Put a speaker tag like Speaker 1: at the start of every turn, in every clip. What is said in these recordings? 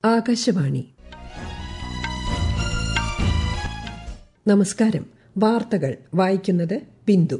Speaker 1: ആകാശവാണി നമസ്കാരം വാർത്തകൾ വായിക്കുന്നത് ബിന്ദു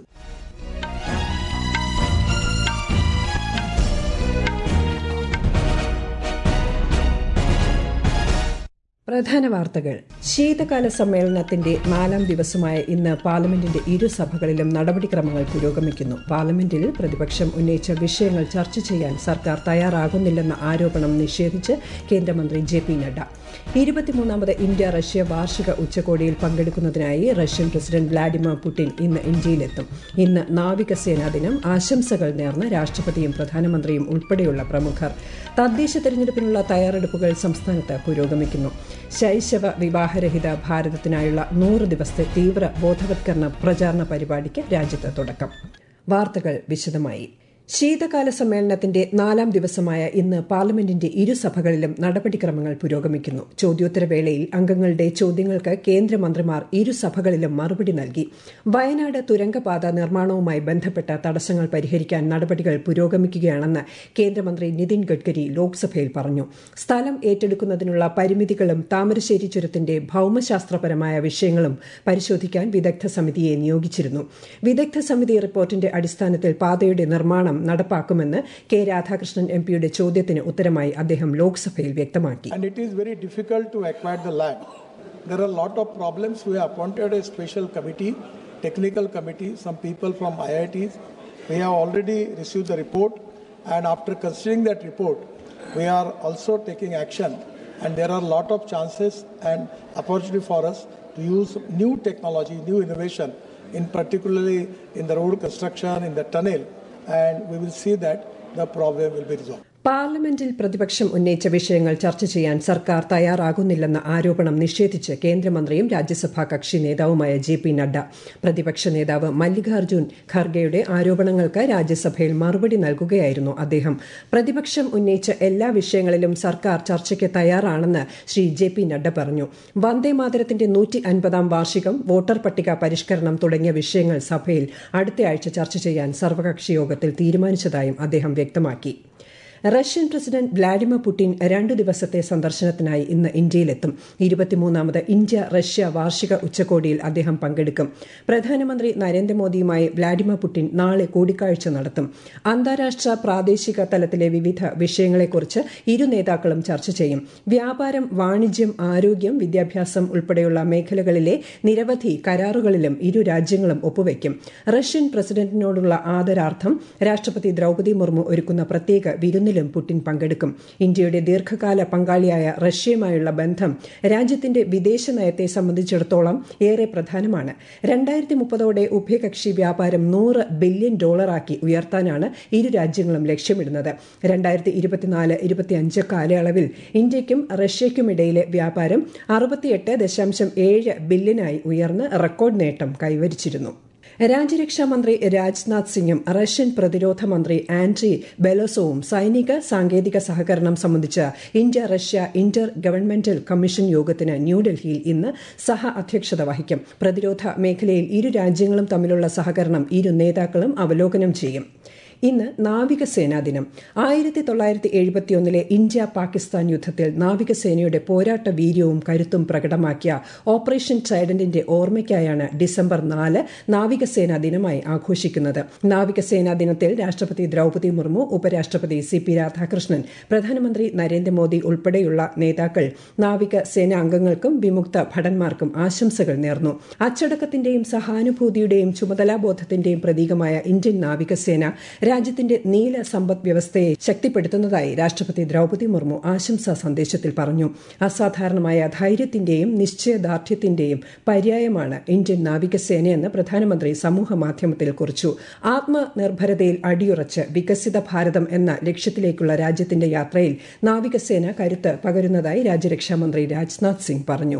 Speaker 1: പ്രധാന വാർത്തകൾ ശീതകാല സമ്മേളനത്തിന്റെ നാലാം ദിവസമായ ഇന്ന് പാർലമെന്റിന്റെ ഇരു സഭകളിലും നടപടിക്രമങ്ങൾ പുരോഗമിക്കുന്നു പാർലമെന്റിൽ പ്രതിപക്ഷം ഉന്നയിച്ച വിഷയങ്ങൾ ചർച്ച ചെയ്യാൻ സർക്കാർ തയ്യാറാകുന്നില്ലെന്ന ആരോപണം നിഷേധിച്ച് കേന്ദ്രമന്ത്രി ജെ പി നഡ്ഡ ഇരുപത്തിമൂന്നാമത് ഇന്ത്യ റഷ്യ വാർഷിക ഉച്ചകോടിയിൽ പങ്കെടുക്കുന്നതിനായി റഷ്യൻ പ്രസിഡന്റ് വ്ളാഡിമിർ പുടിൻ ഇന്ന് ഇന്ത്യയിലെത്തും ഇന്ന് നാവികസേനാ ദിനം ആശംസകൾ നേർന്ന് രാഷ്ട്രപതിയും പ്രധാനമന്ത്രിയും ഉൾപ്പെടെയുള്ള പ്രമുഖർ തദ്ദേശ തെരഞ്ഞെടുപ്പിനുള്ള തയ്യാറെടുപ്പുകൾ സംസ്ഥാനത്ത് പുരോഗമിക്കുന്നു ശൈശവ വിവാഹരഹിത ഭാരതത്തിനായുള്ള നൂറ് ദിവസത്തെ തീവ്ര ബോധവത്കരണ പ്രചാരണ പരിപാടിക്ക് രാജ്യത്ത് തുടക്കം വാർത്തകൾ വിശദമായി ശീതകാല സമ്മേളനത്തിന്റെ നാലാം ദിവസമായ ഇന്ന് പാർലമെന്റിന്റെ ഇരുസഭകളിലും നടപടിക്രമങ്ങൾ പുരോഗമിക്കുന്നു ചോദ്യോത്തരവേളയിൽ അംഗങ്ങളുടെ ചോദ്യങ്ങൾക്ക് കേന്ദ്രമന്ത്രിമാർ ഇരുസഭകളിലും മറുപടി നൽകി വയനാട് തുരങ്കപാത നിർമ്മാണവുമായി ബന്ധപ്പെട്ട തടസ്സങ്ങൾ പരിഹരിക്കാൻ നടപടികൾ പുരോഗമിക്കുകയാണെന്ന് കേന്ദ്രമന്ത്രി നിതിൻ ഗഡ്കരി ലോക്സഭയിൽ പറഞ്ഞു സ്ഥലം ഏറ്റെടുക്കുന്നതിനുള്ള പരിമിതികളും താമരശ്ശേരി ചുരത്തിന്റെ ഭൌമശാസ്ത്രപരമായ വിഷയങ്ങളും പരിശോധിക്കാൻ വിദഗ്ധ സമിതിയെ നിയോഗിച്ചിരുന്നു വിദഗ്ധ സമിതി റിപ്പോർട്ടിന്റെ അടിസ്ഥാനത്തിൽ പാതയുടെ നിർമ്മാണം നടപ്പാക്കുമെന്ന് കെ രാധാകൃഷ്ണൻ എം പിയുടെ ചോദ്യത്തിന് ഉത്തരമായി അദ്ദേഹം ലോക്സഭയിൽ വ്യക്തമാക്കി
Speaker 2: And it is very difficult to acquire the land. There are a lot of problems. We have appointed a special committee, technical committee, some people from IITs. We have already received the report, and after considering that report, we are also taking action. And there are a lot of chances and opportunity for us to use new technology, new innovation, in particularly in the road construction, in the tunnel, and we will see that the problem will be resolved.
Speaker 1: പാർലമെന്റിൽ പ്രതിപക്ഷം ഉന്നയിച്ച വിഷയങ്ങൾ ചർച്ച ചെയ്യാൻ സർക്കാർ തയ്യാറാകുന്നില്ലെന്ന ആരോപണം നിഷേധിച്ച് കേന്ദ്രമന്ത്രിയും രാജ്യസഭാ കക്ഷി നേതാവുമായ ജെ പി നഡ്ഡ പ്രതിപക്ഷ നേതാവ് മല്ലികാർജ്ജുൻ ഖർഗെയുടെ ആരോപണങ്ങൾക്ക് രാജ്യസഭയിൽ മറുപടി നൽകുകയായിരുന്നു അദ്ദേഹം പ്രതിപക്ഷം ഉന്നയിച്ച എല്ലാ വിഷയങ്ങളിലും സർക്കാർ ചർച്ചയ്ക്ക് തയ്യാറാണെന്ന് ശ്രീ ജെ പി നഡ്ഡ പറഞ്ഞു വന്ദേമാതരത്തിന്റെ നൂറ്റി അൻപതാം വാർഷികം വോട്ടർ പട്ടിക പരിഷ്കരണം തുടങ്ങിയ വിഷയങ്ങൾ സഭയിൽ അടുത്തയാഴ്ച ചർച്ച ചെയ്യാൻ സർവകക്ഷി യോഗത്തിൽ തീരുമാനിച്ചതായും അദ്ദേഹം വ്യക്തമാക്കി റഷ്യൻ പ്രസിഡന്റ് വ്ളാഡിമിർ പുടിൻ രണ്ടു ദിവസത്തെ സന്ദർശനത്തിനായി ഇന്ന് ഇന്ത്യയിലെത്തും ഇരുപത്തിമൂന്നാമത് ഇന്ത്യ റഷ്യ വാർഷിക ഉച്ചകോടിയിൽ അദ്ദേഹം പങ്കെടുക്കും പ്രധാനമന്ത്രി നരേന്ദ്രമോദിയുമായി വ്ളാഡിമിർ പുടിൻ നാളെ കൂടിക്കാഴ്ച നടത്തും അന്താരാഷ്ട്ര പ്രാദേശിക തലത്തിലെ വിവിധ വിഷയങ്ങളെക്കുറിച്ച് ഇരു നേതാക്കളും ചർച്ച ചെയ്യും വ്യാപാരം വാണിജ്യം ആരോഗ്യം വിദ്യാഭ്യാസം ഉൾപ്പെടെയുള്ള മേഖലകളിലെ നിരവധി കരാറുകളിലും ഇരു രാജ്യങ്ങളും ഒപ്പുവയ്ക്കും റഷ്യൻ പ്രസിഡന്റിനോടുള്ള ആദരാർത്ഥം രാഷ്ട്രപതി ദ്രൌപതി മുർമു ഒരുക്കുന്ന പ്രത്യേക വിരുന്നിൽ വിരുന്നിലും പുടിൻ പങ്കെടുക്കും ഇന്ത്യയുടെ ദീർഘകാല പങ്കാളിയായ റഷ്യയുമായുള്ള ബന്ധം രാജ്യത്തിന്റെ വിദേശ നയത്തെ സംബന്ധിച്ചിടത്തോളം ഏറെ പ്രധാനമാണ് രണ്ടായിരത്തി മുപ്പതോടെ ഉഭയകക്ഷി വ്യാപാരം നൂറ് ബില്യൺ ഡോളറാക്കി ഉയർത്താനാണ് ഇരു രാജ്യങ്ങളും ലക്ഷ്യമിടുന്നത് രണ്ടായിരത്തി ഇരുപത്തിനാല് ഇരുപത്തിയഞ്ച് കാലയളവിൽ ഇന്ത്യയ്ക്കും റഷ്യയ്ക്കുമിടയിലെ വ്യാപാരം അറുപത്തിയെട്ട് ദശാംശം ഏഴ് ബില്യനായി ഉയർന്ന് റെക്കോർഡ് നേട്ടം കൈവരിച്ചിരുന്നു രാജ്യരക്ഷാ മന്ത്രി രാജ്നാഥ് സിംഗും റഷ്യൻ പ്രതിരോധ മന്ത്രി ആൻഡ്രി ബെലോസോവും സൈനിക സാങ്കേതിക സഹകരണം സംബന്ധിച്ച് India Russia intergovernmental commission യോഗത്തിന് ന്യൂഡൽഹിയിൽ ഇന്ന് സഹ അധ്യക്ഷത വഹിക്കും പ്രതിരോധ മേഖലയിൽ ഇരു രാജ്യങ്ങളും തമ്മിലുള്ള സഹകരണം ഇരു നേതാക്കളും അവലോകനം ചെയ്യും ഇന്ന് നാവികസേനാ ദിനം ആയിരത്തി തൊള്ളായിരത്തി എഴുപത്തിയൊന്നിലെ ഇന്ത്യ പാകിസ്ഥാൻ യുദ്ധത്തിൽ നാവികസേനയുടെ പോരാട്ട വീര്യവും കരുത്തും പ്രകടമാക്കിയ ഓപ്പറേഷൻ ട്രൈഡന്റിന്റെ ഓർമ്മയ്ക്കായാണ് ഡിസംബർ നാല് നാവികസേനാ ദിനമായി ആഘോഷിക്കുന്നത് നാവികസേനാ ദിനത്തിൽ രാഷ്ട്രപതി ദ്രൌപതി മുർമു ഉപരാഷ്ട്രപതി സി പി രാധാകൃഷ്ണൻ പ്രധാനമന്ത്രി നരേന്ദ്രമോദി ഉൾപ്പെടെയുള്ള നേതാക്കൾ നാവിക സേനാ അംഗങ്ങൾക്കും വിമുക്ത ഭടന്മാർക്കും ആശംസകൾ നേർന്നു അച്ചടക്കത്തിന്റെയും സഹാനുഭൂതിയുടെയും ചുമതലാബോധത്തിന്റെയും പ്രതീകമായ ഇന്ത്യൻ നാവികസേന രാജ്യത്തിന്റെ നീല സമ്പദ് വ്യവസ്ഥയെ ശക്തിപ്പെടുത്തുന്നതായി രാഷ്ട്രപതി ദ്രൌപതി മുർമു ആശംസാ സന്ദേശത്തിൽ പറഞ്ഞു അസാധാരണമായ ധൈര്യത്തിന്റെയും നിശ്ചയദാർഢ്യത്തിന്റെയും പര്യായമാണ് ഇന്ത്യൻ നാവികസേനയെന്ന് പ്രധാനമന്ത്രി സമൂഹ മാധ്യമത്തിൽ കുറിച്ചു ആത്മനിർഭരതയിൽ അടിയുറച്ച് വികസിത ഭാരതം എന്ന ലക്ഷ്യത്തിലേക്കുള്ള രാജ്യത്തിന്റെ യാത്രയിൽ നാവികസേന കരുത്ത് പകരുന്നതായി രാജ്യരക്ഷാമന്ത്രി രാജ്നാഥ് സിംഗ് പറഞ്ഞു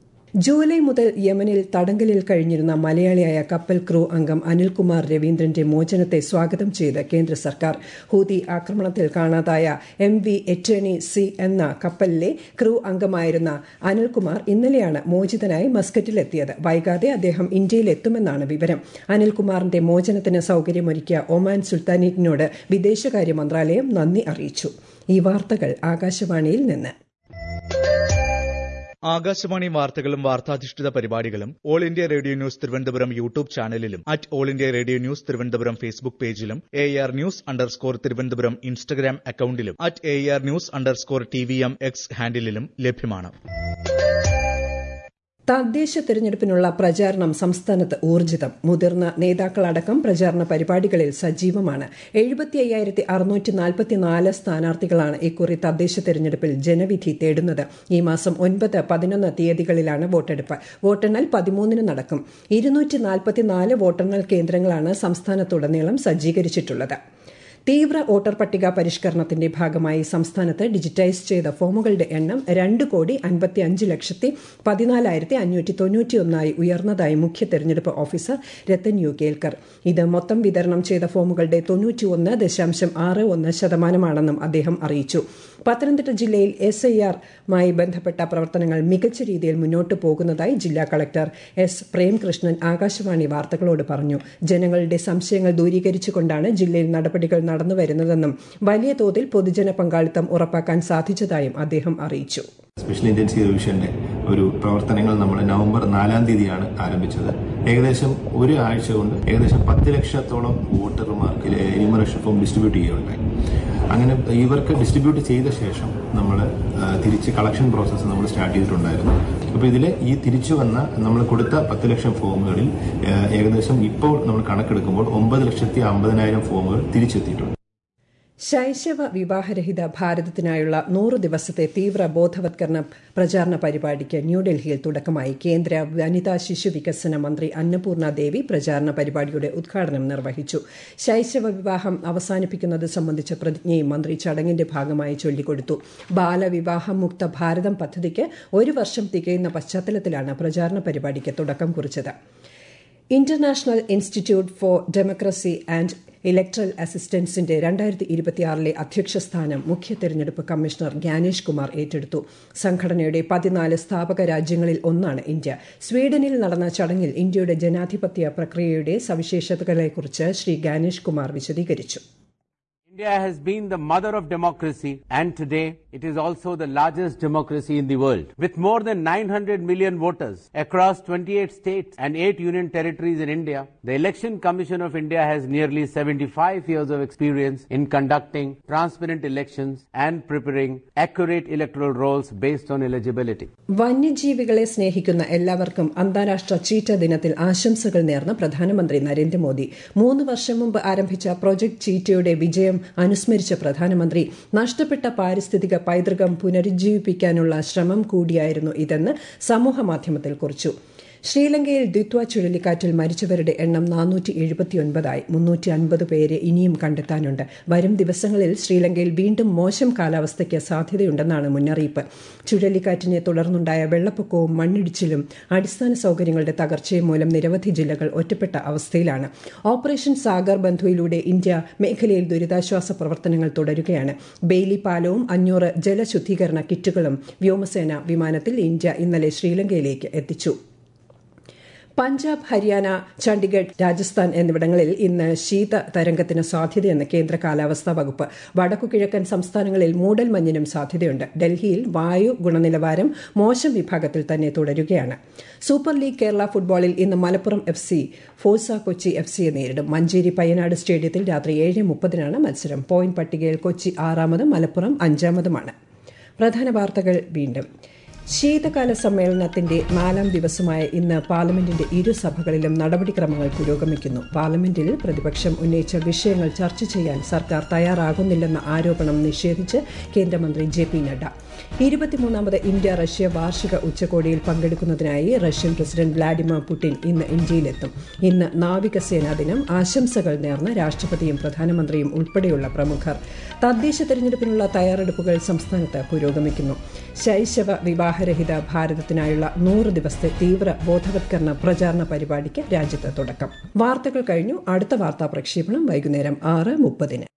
Speaker 1: ജൂലൈ മുതൽ യമനിൽ തടങ്കലിൽ കഴിഞ്ഞിരുന്ന മലയാളിയായ കപ്പൽ ക്രൂ അംഗം അനിൽകുമാർ രവീന്ദ്രന്റെ മോചനത്തെ സ്വാഗതം ചെയ്ത് കേന്ദ്ര സർക്കാർ ഹൂതി ആക്രമണത്തിൽ കാണാതായ എം വി എറ്റേണി സി എന്ന കപ്പലിലെ ക്രൂ അംഗമായിരുന്ന അനിൽകുമാർ ഇന്നലെയാണ് മോചിതനായി മസ്കറ്റിലെത്തിയത് വൈകാതെ അദ്ദേഹം ഇന്ത്യയിലെത്തുമെന്നാണ് വിവരം അനിൽകുമാറിന്റെ മോചനത്തിന് സൌകര്യമൊരുക്കിയ ഒമാൻ സുൽത്താനേറ്റിനോട് വിദേശകാര്യ മന്ത്രാലയം നന്ദി അറിയിച്ചു ഈ വാർത്തകൾ ആകാശവാണിയിൽ നിന്ന്
Speaker 3: ആകാശവാണി വാർത്തകളും വാർത്താധിഷ്ഠിത പരിപാടികളും All India Radio News Thiruvananthapuram YouTube ചാനലിലും at All India Radio News Thiruvananthapuram Facebook പേജിലും A R news underscore Thiruvananthapuram Instagram അക്കൌണ്ടിലും at A R news underscore T V M X ഹാൻഡിലും ലഭ്യമാണ്
Speaker 1: തദ്ദേശ തെരഞ്ഞെടുപ്പിനുള്ള പ്രചാരണം സംസ്ഥാനത്ത് ഊർജിതം മുതിർന്ന നേതാക്കളടക്കം പ്രചാരണ പരിപാടികളിൽ സജീവമാണ് എഴുപത്തി അയ്യായിരത്തി അറുന്നൂറ്റി നാൽപ്പത്തിനാല് സ്ഥാനാർത്ഥികളാണ് ഇക്കുറി തദ്ദേശ തെരഞ്ഞെടുപ്പിൽ ജനവിധി തേടുന്നത് ഈ മാസം ഒൻപത് പതിനൊന്ന് തീയതികളിലാണ് വോട്ടെടുപ്പ് വോട്ടെണ്ണൽ പതിമൂന്നിന് നടക്കും ഇരുന്നൂറ്റി നാൽപ്പത്തിനാല് വോട്ടെണ്ണൽ കേന്ദ്രങ്ങളാണ് സംസ്ഥാനത്തുടനീളം സജ്ജീകരിച്ചിട്ടുള്ളത് തീവ്ര വോട്ടർ പട്ടിക പരിഷ്കരണത്തിന്റെ ഭാഗമായി സംസ്ഥാനത്ത് ഡിജിറ്റൈസ് ചെയ്ത ഫോമുകളുടെ എണ്ണം രണ്ട് കോടി അൻപത്തി അഞ്ച് ലക്ഷത്തി പതിനാലായിരത്തി അഞ്ഞൂറ്റി തൊണ്ണൂറ്റിയൊന്നായി ഉയർന്നതായി മുഖ്യ തെരഞ്ഞെടുപ്പ് ഓഫീസർ രത്തൻ യു കേൽക്കർ ഇത് മൊത്തം വിതരണം ചെയ്ത ഫോമുകളുടെ തൊണ്ണൂറ്റിയൊന്ന് ദശാംശം ആറ് ഒന്ന് ശതമാനമാണെന്നും അദ്ദേഹം അറിയിച്ചു പത്തനംതിട്ട ജില്ലയിൽ എസ് ഐ ആറുമായി ബന്ധപ്പെട്ട പ്രവർത്തനങ്ങൾ മികച്ച രീതിയിൽ മുന്നോട്ട് പോകുന്നതായി ജില്ലാ കളക്ടർ എസ് പ്രേംകൃഷ്ണൻ ആകാശവാണി വാർത്തകളോട് പറഞ്ഞു ജനങ്ങളുടെ സംശയങ്ങൾ ദൂരീകരിച്ചുകൊണ്ടാണ് ജില്ലയിൽ നടപടികൾ നടന്നുവരുന്നതെന്നും വലിയ തോതിൽ പൊതുജന പങ്കാളിത്തം ഉറപ്പാക്കാൻ സാധിച്ചതായും അദ്ദേഹം അറിയിച്ചു
Speaker 4: സ്പെഷ്യൽ ഇന്റൻസീവ് റിവിഷന്റെ ഒരു പ്രവർത്തനങ്ങൾ നമ്മൾ നവംബർ നാലാം തീയതിയാണ് ആരംഭിച്ചത് ഏകദേശം ഒരു ആഴ്ച കൊണ്ട് ഏകദേശം പത്ത് ലക്ഷത്തോളം വോട്ടർമാർക്ക് എലിമറേഷൻ ഫോം ഡിസ്ട്രിബ്യൂട്ട് ചെയ്യുകയുണ്ടായി അങ്ങനെ ഇവർക്ക് ഡിസ്ട്രിബ്യൂട്ട് ചെയ്ത ശേഷം നമ്മൾ തിരിച്ച് കളക്ഷൻ പ്രോസസ്സ് നമ്മൾ സ്റ്റാർട്ട് ചെയ്തിട്ടുണ്ടായിരുന്നു അപ്പോൾ ഇതിൽ ഈ തിരിച്ചു വന്ന നമ്മൾ കൊടുത്ത പത്ത് ലക്ഷം ഫോമുകളിൽ ഏകദേശം ഇപ്പോൾ നമ്മൾ കണക്കെടുക്കുമ്പോൾ ഒമ്പത് ലക്ഷത്തി അമ്പതിനായിരം ഫോമുകൾ തിരിച്ചെത്തിയിട്ടുണ്ട്
Speaker 1: ശൈശവ വിവാഹരഹിത ഭാരതത്തിനായുള്ള നൂറ് ദിവസത്തെ തീവ്ര ബോധവത്കരണ പ്രചാരണ പരിപാടിക്ക് ന്യൂഡൽഹിയിൽ തുടക്കമായി കേന്ദ്ര വനിതാ ശിശു വികസന മന്ത്രി അന്നപൂർണ ദേവി പ്രചാരണ പരിപാടിയുടെ ഉദ്ഘാടനം നിർവഹിച്ചു ശൈശവ വിവാഹം അവസാനിപ്പിക്കുന്നത് സംബന്ധിച്ച പ്രതിജ്ഞയും മന്ത്രി ചടങ്ങിന്റെ ഭാഗമായി ചൊല്ലിക്കൊടുത്തു ബാലവിവാഹമുക്ത ഭാരതം പദ്ധതിക്ക് ഒരു വർഷം തികയുന്ന പശ്ചാത്തലത്തിലാണ് പ്രചാരണ പരിപാടിക്ക് തുടക്കം കുറിച്ചത് International Institute for Democracy and Electoral അസിസ്റ്റൻസിന്റെ രണ്ടായിരത്തി ഇരുപത്തിയാറിലെ അധ്യക്ഷ സ്ഥാനം മുഖ്യ തെരഞ്ഞെടുപ്പ് കമ്മീഷണർ ഗ്യാനേഷ് കുമാർ ഏറ്റെടുത്തു സംഘടനയുടെ പതിനാല് സ്ഥാപക രാജ്യങ്ങളിൽ ഒന്നാണ് ഇന്ത്യ സ്വീഡനിൽ നടന്ന ചടങ്ങിൽ ഇന്ത്യയുടെ ജനാധിപത്യ പ്രക്രിയയുടെ സവിശേഷതകളെക്കുറിച്ച് ശ്രീ ഗ്യാനേഷ് കുമാർ വിശദീകരിച്ചു
Speaker 5: India has been the mother of democracy and today it is also the largest democracy in the world. With more than 900 million voters across 28 states and 8 union territories in India, the Election Commission of India has nearly 75 years of experience in conducting transparent elections and preparing accurate electoral rolls based on eligibility.
Speaker 1: വന്യജീവികളെ സ്നേഹിക്കുന്ന എല്ലാവർക്കും അന്താരാഷ്ട്ര cheetah ദിനത്തിൽ ആശംസകൾ നേർന്ന പ്രധാനമന്ത്രി നരേന്ദ്രമോദി മൂന്ന് വർഷം മുമ്പ് ആരംഭിച്ച പ്രോജക്ട് ചീറ്റയുടെ വിജയം അനുസ്മരിച്ച പ്രധാനമന്ത്രി നഷ്ടപ്പെട്ട പാരിസ്ഥിതിക പൈതൃകം പുനരുജ്ജീവിപ്പിക്കാനുള്ള ശ്രമം കൂടിയായിരുന്നു ഇതെന്ന് സമൂഹമാധ്യമത്തിൽ കുറിച്ചു ശ്രീലങ്കയിൽ ദ്വിത്വ ചുഴലിക്കാറ്റിൽ മരിച്ചവരുടെ എണ്ണം നാനൂറ്റി എഴുപത്തിയൊൻപതായി മുന്നൂറ്റി അൻപത് പേരെ ഇനിയും കണ്ടെത്താനുണ്ട് വരും ദിവസങ്ങളിൽ ശ്രീലങ്കയിൽ വീണ്ടും മോശം കാലാവസ്ഥയ്ക്ക് സാധ്യതയുണ്ടെന്നാണ് മുന്നറിയിപ്പ് ചുഴലിക്കാറ്റിനെ തുടർന്നുണ്ടായ വെള്ളപ്പൊക്കവും മണ്ണിടിച്ചിലും അടിസ്ഥാന സൌകര്യങ്ങളുടെ തകർച്ചയും മൂലം നിരവധി ജില്ലകൾ ഒറ്റപ്പെട്ട അവസ്ഥയിലാണ് ഓപ്പറേഷൻ സാഗർ ബന്ധുവിലൂടെ ഇന്ത്യ മേഖലയിൽ ദുരിതാശ്വാസ പ്രവർത്തനങ്ങൾ തുടരുകയാണ് ബെയ്ലി പാലവും അഞ്ഞൂറ് ജലശുദ്ധീകരണ കിറ്റുകളും വ്യോമസേന വിമാനത്തിൽ ഇന്ത്യ ഇന്നലെ ശ്രീലങ്കയിലേക്ക് എത്തിച്ചു പഞ്ചാബ് ഹരിയാന ചണ്ഡിഗഡ് രാജസ്ഥാൻ എന്നിവിടങ്ങളിൽ ഇന്ന് ശീത തരംഗത്തിന് സാധ്യതയെന്ന് കേന്ദ്ര കാലാവസ്ഥാ വകുപ്പ് വടക്കുകിഴക്കൻ സംസ്ഥാനങ്ങളിൽ മൂടൽമഞ്ഞിനും സാധ്യതയുണ്ട് ഡൽഹിയിൽ വായു ഗുണനിലവാരം മോശം വിഭാഗത്തിൽ തന്നെ തുടരുകയാണ് സൂപ്പർ ലീഗ് കേരള ഫുട്ബോളിൽ ഇന്ന് Malappuram F C Forca Kochi F സിയെ നേരിടും മഞ്ചേരി പയ്യനാട് സ്റ്റേഡിയത്തിൽ രാത്രി ഏഴ് മുപ്പതിനാണ് മത്സരം പോയിന്റ് പട്ടികയിൽ കൊച്ചി ആറാമതും മലപ്പുറം അഞ്ചാമതുമാണ് പ്രധാന വാർത്തകൾ വീണ്ടും ശീതകാല സമ്മേളനത്തിന്റെ നാലാം ദിവസമായ ഇന്ന് പാർലമെന്റിന്റെ ഇരുസഭകളിലും നടപടിക്രമങ്ങൾ പുരോഗമിക്കുന്നു പാർലമെന്റിൽ പ്രതിപക്ഷം ഉന്നയിച്ച വിഷയങ്ങൾ ചർച്ച ചെയ്യാൻ സർക്കാർ തയ്യാറാകുന്നില്ലെന്ന ആരോപണം നിഷേധിച്ച് കേന്ദ്രമന്ത്രി ജെ പി നഡ്ഡ ഇരുപത്തിമൂന്നാമത് ഇന്ത്യ റഷ്യ വാർഷിക ഉച്ചകോടിയിൽ പങ്കെടുക്കുന്നതിനായി റഷ്യൻ പ്രസിഡന്റ് വ്ളാഡിമിർ പുടിൻ ഇന്ന് ഇന്ത്യയിലെത്തും ഇന്ന് നാവികസേനാ ദിനം ആശംസകൾ നേർന്ന രാഷ്ട്രപതിയും പ്രധാനമന്ത്രിയും ഉൾപ്പെടെയുള്ള പ്രമുഖർ തദ്ദേശ തെരഞ്ഞെടുപ്പിനുള്ള തയ്യാറെടുപ്പുകൾ സംസ്ഥാനത്ത് പുരോഗമിക്കുന്നു ശൈശവ വിവാഹരഹിത ഭാരതത്തിനായുള്ള നൂറ് ദിവസത്തെ തീവ്ര ബോധവത്കരണ പ്രചാരണ പരിപാടിക്ക് രാജ്യത്ത് തുടക്കം വാർത്തകൾ കഴിഞ്ഞു അടുത്ത വാർത്താ പ്രക്ഷേപണം വൈകുന്നേരം ആറ് മുപ്പതിന്